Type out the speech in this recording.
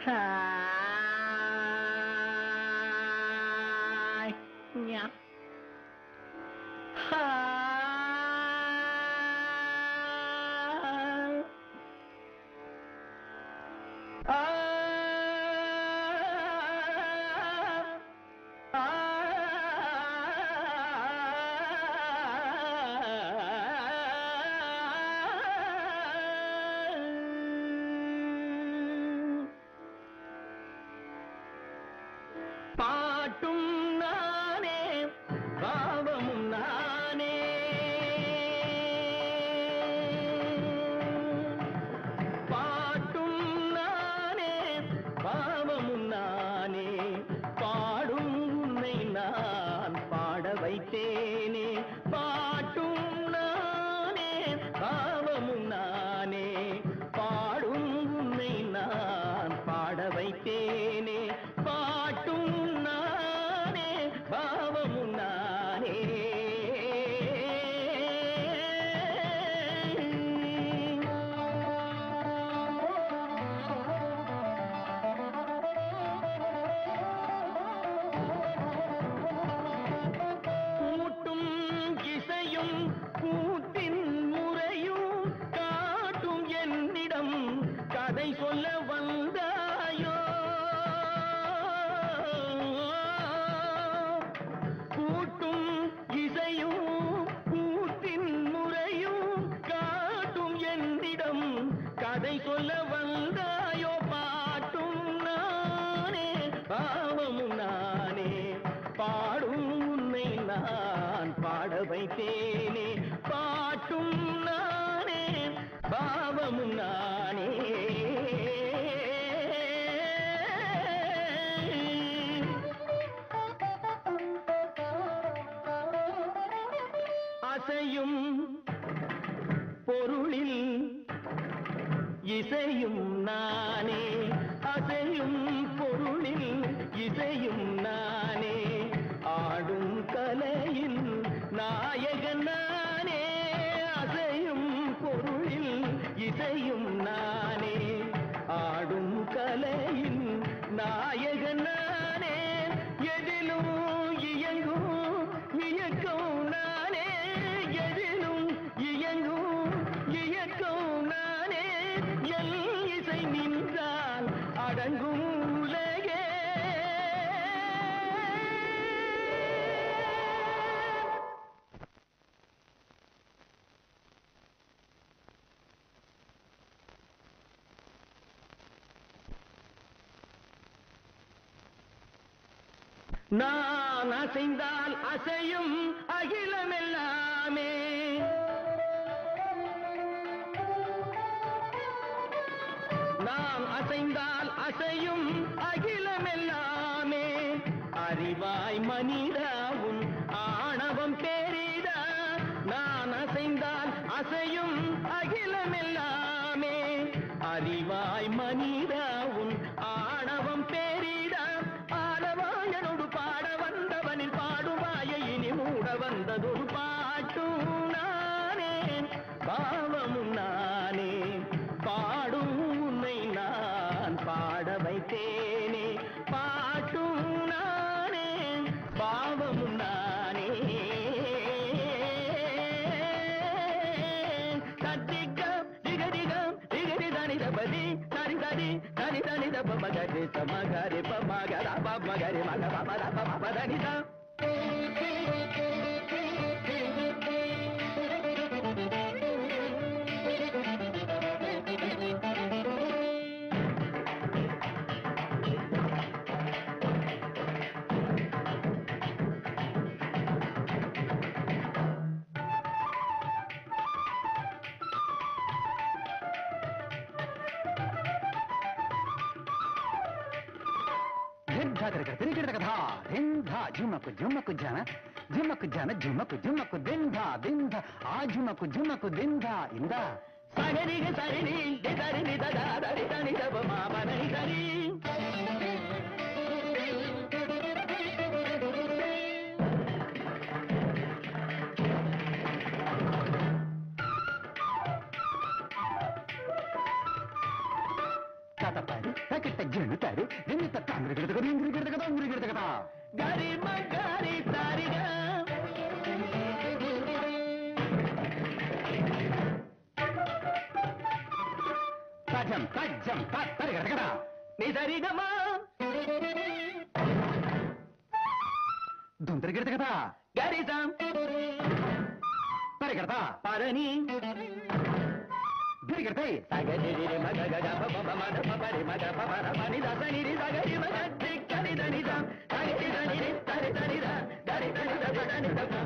Hi. Yeah. Hi. Ah. பாட்டும் நானே பாவமும் நானே பாட்டும் நானே பாவமும் நானே பாடும் உன்னை நான் பாட வைத்தேனே பாட்டும் நானே பாவமும் நானே பாடும் உன்னை நான் பாட வைத்தேனே பாட்டும் நானே பாவமும் நானே கூட்டும் இசையும் கூட்டின் முறையும் காட்டும் என்னிடம் கதை சொல்ல வந்தாயோ கூட்டும் இசையும் கூட்டின் முறையும் காட்டும் என்னிடம் கதை சொல்ல வந்தாயோ பாட்டும் நானே பாவமும் நானே பாடும் உன்னை நான் பாட வைத்தேனே பாட்டும் நானே பாவமும் நானே அசையும் பொருளில் இசையும் நானே அசையும் பொருளில் இசையும் நானே ஆடும் கலையில் நாயகன் நானே அசையும் பொருளில் இசையும் நானே ஆடும் கலையில் நாயகன் நானே எதிலும் இயங்கும் இயக்கம் நானே எதிலும் இயங்கும் இயக்கம் நானே எல் இசை நின்றால் அடங்கும் உலகே நான் அசைந்தால் அசையும் அகிலமெல்லாமே நான் அசைந்தால் அசையும் அகிலமெல்லாமே அறிவாய் மனிதாவும் ஆணவம் பேரிடா நான் அசைந்தால் அசையும் அகிலமெல்லாமே அறிவாய் மனிதாவும் ஆணவம் பேரிடா ஆடவாயனோடு பாட வந்தவனில் பாடுவாய இனி மூட வந்ததொரு பாட்டும் நானே பாவமும் நானே பாடும் உன்னை நான் பாட வைத்தேனே பாட்டும் நானே பாவமும் நானே தத்திக்கம் திகதிகம் திகதி தனி தபதி தனி தனி தனி தனி தப மகரி சமகரி பமகர பமகரி மக பமர பம தனிதா తిరిగిడగదా దింధా జుమకు జుమకు జన జుమకు జన జుమకు జుమకు దింధా దింధ ఆ జుమకు జుమకు దింధా ఇందా சகரிக சரிணி தரிணி ததா தரி தனி தப மாமனி தரி తతపరి తకిట జనుతారు దిన్నిత తంగ్రి గిడత కదా ఇంగ్రి గిడత కదా ఇంగ్రి గిడత కదా గరి మగరి సారిగా తజం తజ్జం తత్తరి గిడత కదా ని సరిగమా దుంతరి గిడత కదా గరిసం తరి గిడత పదని గిరి గిడతాయి సగరి మగ గగ పప మద పపరి మగ పపర పని దసని రి సగరి మగ టిక్కని దని ద సగరి దని రి సరి దని ద గరి దని ద దని ద